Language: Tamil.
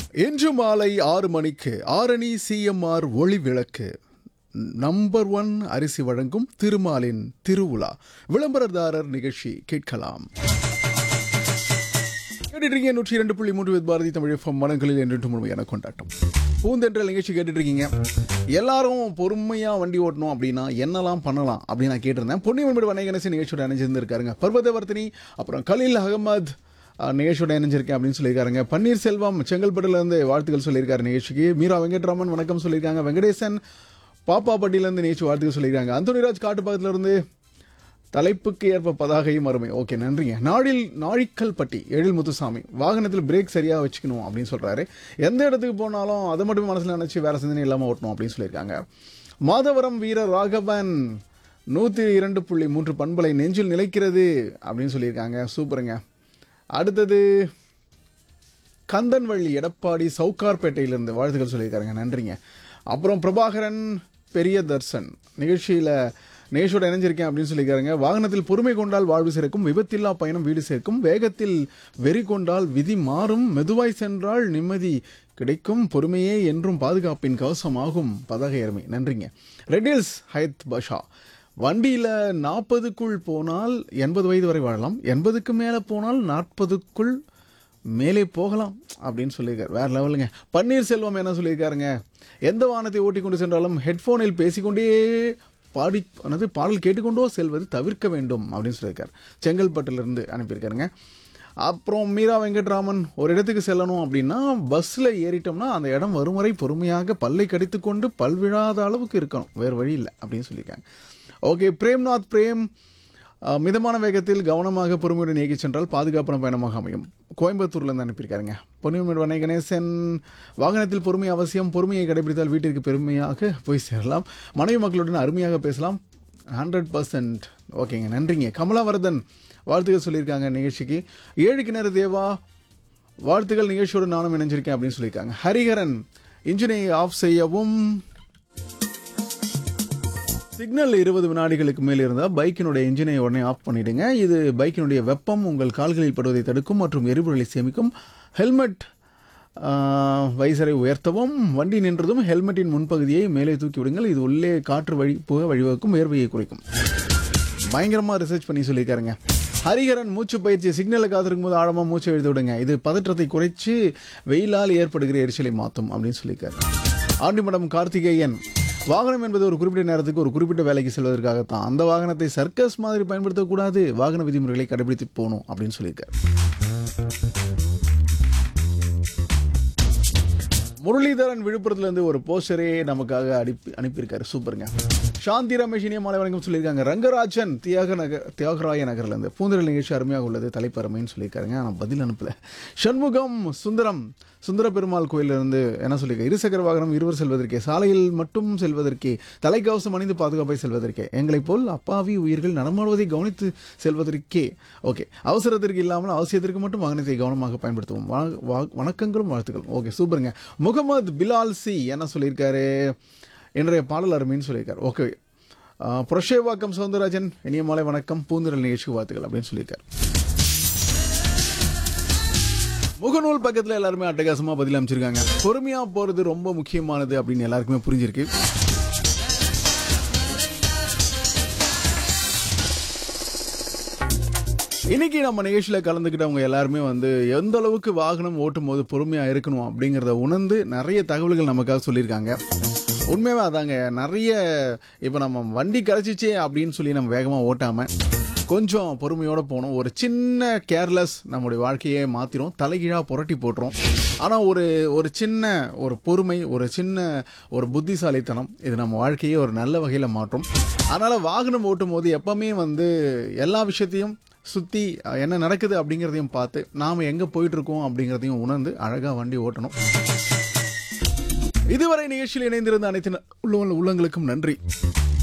இன்று மாலை ஆறு மணிக்கு ஆரணி சிஎம்ஆர் ஒளி விளக்கு நம்பர் ஒன் அரிசி வழங்கும் திருமாலின் திருவுலா விளம்பரதாரர் நிகழ்ச்சி கேட்கலாம் கேட்டுட்டு நூற்றி இரண்டு புள்ளி மூன்று வித் பாரதி தமிழ் எஃப்எம் மனங்களில் என்று முழுமையான கொண்டாட்டம் பூந்தென்றல் நிகழ்ச்சி கேட்டுட்டு இருக்கீங்க எல்லாரும் பொறுமையா வண்டி ஓட்டணும் அப்படின்னா என்னெல்லாம் பண்ணலாம் அப்படின்னு நான் கேட்டிருந்தேன் பொன்னியமன் வண்ண கணேசன் நிகழ்ச்சியோட இணைஞ்சிருந்திருக்காருங்க பர்வதவர்த்தினி அப்புறம் கலீல் அகமது அஹ், நிகழ்ச்சியோட இணைஞ்சிருக்கேன் அப்படின்னு சொல்லியிருக்காருங்க பன்னீர்செல்வம் செங்கல்பட்டுலேருந்து வாழ்த்துக்கள் சொல்லியிருக்காரு நிகழ்ச்சிக்கு மீரா வெங்கட்ராமன் வணக்கம் சொல்லியிருக்காங்க வெங்கடேசன் பாப்பாப்பட்டியிலேருந்து நிகழ்ச்சி வாழ்த்துக்கள் சொல்லியிருக்காங்க அந்தோனிராஜ் காட்டுப்பாக்கத்துல இருந்து தலைப்புக்கு ஏற்ப பதாகையும் அருமை ஓகே நன்றிங்க நாடில் நாழிக்கல்பட்டி எழில் முத்துசாமி வாகனத்தில் பிரேக் சரியாக வச்சுக்கணும் அப்படின்னு சொல்றாரு எந்த இடத்துக்கு போனாலும் அதை மட்டும் மனசில் நினச்சி வேற சிந்தனை இல்லாமல் ஓட்டணும் அப்படின்னு சொல்லியிருக்காங்க மாதவரம் வீரர் ராகவன் நூற்றி இரண்டு புள்ளி மூன்று பண்பலை நெஞ்சில் நிலைக்கிறது அப்படின்னு சொல்லியிருக்காங்க சூப்பருங்க அடுத்தது கந்தன்வள்ளி எடப்பாடி சவுக்கார்பேட்டையிலிருந்து வாழ்த்துக்கள் சொல்லியிருக்காருங்க நன்றிங்க அப்புறம் பிரபாகரன் பெரிய தர்சன் நிகழ்ச்சியில் நேஷோட இணைஞ்சிருக்கேன் அப்படின்னு சொல்லியிருக்காருங்க வாகனத்தில் பொறுமை கொண்டால் வாழ்வு சேர்க்கும் விபத்தில்லா பயணம் வீடு சேர்க்கும் வேகத்தில் வெறி கொண்டால் விதி மாறும் மெதுவாய் சென்றால் நிம்மதி கிடைக்கும் பொறுமையே என்றும் பாதுகாப்பின் கவசமாகும் பதகை அருமை நன்றிங்க ரெட்டில்ஸ் ஹயத் பஷா வண்டியில் நாற்பதுக்குள் போனால் எண்பது வயது வரை வாழலாம் எண்பதுக்கு மேலே போனால் நாற்பதுக்குள் மேலே போகலாம் அப்படின்னு சொல்லியிருக்காரு வேற லெவலுங்க பன்னீர்செல்வம் என்ன சொல்லியிருக்காருங்க எந்த வாகனத்தை ஓட்டி கொண்டு சென்றாலும் ஹெட்ஃபோனில் பேசிக்கொண்டே பாடி அதாவது பாடல் கேட்டுக்கொண்டோ செல்வது தவிர்க்க வேண்டும் அப்படின்னு சொல்லியிருக்காரு செங்கல்பட்டுலேருந்து அனுப்பியிருக்காருங்க அப்புறம் மீரா வெங்கட்ராமன் ஒரு இடத்துக்கு செல்லணும் அப்படின்னா பஸ்ஸில் ஏறிட்டோம்னா அந்த இடம் வரும் வரை பொறுமையாக பல்லை கடித்து கொண்டு பல் விழாத அளவுக்கு இருக்கணும் வேறு வழி இல்லை அப்படின்னு சொல்லியிருக்காங்க ஓகே பிரேம்நாத் பிரேம் அஹ், மிதமான வேகத்தில் கவனமாக பொறுமையுடன் இயக்கிச் சென்றால் பாதுகாப்பான பயணமாக அமையும் கோயம்புத்தூர்லேருந்து அனுப்பியிருக்காருங்க பொன்னியம்மன் வண்ணை கணேசன் வாகனத்தில் பொறுமை அவசியம் பொறுமையை கடைபிடித்தால் வீட்டிற்கு பெருமையாக போய் சேரலாம் மனைவி மக்களுடன் அருமையாக பேசலாம் ஹண்ட்ரட் பர்சன்ட் ஓகேங்க நன்றிங்க கமலாவரதன் வாழ்த்துக்கள் சொல்லியிருக்காங்க நிகழ்ச்சிக்கு ஏழு கிணறு தேவா வாழ்த்துக்கள் நிகழ்ச்சியோடு நானும் இணைஞ்சிருக்கேன் அப்படின்னு சொல்லியிருக்காங்க ஹரிஹரன் இன்ஜினை ஆஃப் செய்யவும் சிக்னல் இருபது வினாடிகளுக்கு மேல் இருந்தால் பைக்கினுடைய இன்ஜினை உடனே ஆஃப் பண்ணிடுங்க இது பைக்கினுடைய வெப்பம் உங்கள் கால்களில் படுவதை தடுக்கும் மற்றும் எரிபொருளை சேமிக்கும் ஹெல்மெட் வைசரை உயர்த்தவும் வண்டி நின்றதும் ஹெல்மெட்டின் முன்பகுதியை மேலே தூக்கி விடுங்கள் இது உள்ளே காற்று வழி புக வழிவகுக்கும் வேர்வையை குறைக்கும் பயங்கரமாக ரிசர்ச் பண்ணி சொல்லியிருக்காருங்க ஹரிஹரன் மூச்சு பயிற்சி சிக்னலை காத்திருக்கும் போது ஆழமாக மூச்சு எழுதி விடுங்க இது பதற்றத்தை குறைச்சு வெயிலால் ஏற்படுகிற எரிச்சலை மாற்றும் அப்படின்னு சொல்லியிருக்காரு ஆண்டிமடம் கார்த்திகேயன் வாகனம் என்பது ஒரு குறிப்பிட்ட நேரத்துக்கு ஒரு குறிப்பிட்ட வேலைக்கு செல்வதற்காகத்தான் அந்த வாகனத்தை சர்க்கஸ் மாதிரி பயன்படுத்தக்கூடாது வாகன விதிமுறைகளை கடைபிடித்து போகணும் அப்படின்னு சொல்லியிருக்காரு முரளிதரன் விழுப்புரத்துல இருந்து ஒரு போஸ்டரே நமக்காக அனுப்பி அனுப்பியிருக்காரு சூப்பருங்க சாந்தி ரமேஷ் இனிய மாலை வணக்கம் சொல்லியிருக்காங்க ரங்கராஜன் தியாக நகர் தியாகராய நகர்ல இருந்து பூந்தரல் நிகழ்ச்சி அருமையாக உள்ளது தலைப்பறமைன்னு சொல்லியிருக்காருங்க ஆனால் பதில் அனுப்பல சண்முகம் சுந்தரம் சுந்தர பெருமாள் கோயிலிருந்து என்ன சொல்லியிருக்க இருசக்கர வாகனம் இருவர் செல்வதற்கே சாலையில் மட்டும் செல்வதற்கே தலைக்கவசம் அணிந்து பாதுகாப்பை செல்வதற்கே எங்களைப் போல் அப்பாவி உயிர்கள் நடமாடுவதை கவனித்து செல்வதற்கே ஓகே அவசரத்திற்கு இல்லாமல் அவசியத்திற்கு மட்டும் வாகனத்தை கவனமாக பயன்படுத்துவோம் வா- வா- வணக்கங்களும் வாழ்த்துக்களும் ஓகே சூப்பருங்க முகமது பிலால் சி என்ன சொல்லியிருக்காரு இன்றைய பாடல் அருமைன்னு சொல்லியிருக்காரு ஓகே புரஷேவாக்கம் சவுந்தரராஜன் இனிய மாலை வணக்கம் பூந்திரல் நிகழ்ச்சிக்கு வாழ்த்துக்கள் அப்படின்னு சொல்லியிருக்காரு முகநூல் பக்கத்தில் எல்லாருமே அட்டகாசமாக பதில் அமைச்சிருக்காங்க பொறுமையாக போகிறது ரொம்ப முக்கியமானது அப்படின்னு எல்லாருக்குமே புரிஞ்சிருக்கு இன்னைக்கு நம்ம நிகழ்ச்சியில் கலந்துக்கிட்டவங்க எல்லாருமே வந்து எந்த அளவுக்கு வாகனம் ஓட்டும் போது பொறுமையாக இருக்கணும் அப்படிங்கிறத உணர்ந்து நிறைய தகவல்கள் நமக்காக சொல்லியிருக்காங்க உண்மையாவே அதாங்க நிறைய இப்போ நம்ம வண்டி கிடச்சிச்சே அப்படின்னு சொல்லி நம்ம வேகமாக ஓட்டாமல் கொஞ்சம் பொறுமையோடு போகணும் ஒரு சின்ன கேர்லெஸ் நம்முடைய வாழ்க்கையை மாற்றிடும் தலைகீழாக புரட்டி போட்டுரும் ஆனால் ஒரு ஒரு சின்ன ஒரு பொறுமை ஒரு சின்ன ஒரு புத்திசாலித்தனம் இது நம்ம வாழ்க்கையை ஒரு நல்ல வகையில் மாற்றும் அதனால் வாகனம் ஓட்டும் போது எப்பவுமே வந்து எல்லா விஷயத்தையும் சுற்றி என்ன நடக்குது அப்படிங்கிறதையும் பார்த்து நாம் எங்கே போயிட்டுருக்கோம் அப்படிங்கிறதையும் உணர்ந்து அழகாக வண்டி ஓட்டணும் இதுவரை நிகழ்ச்சியில் இணைந்திருந்த அனைத்து ந- உள்ள உள்ளங்களுக்கும் நன்றி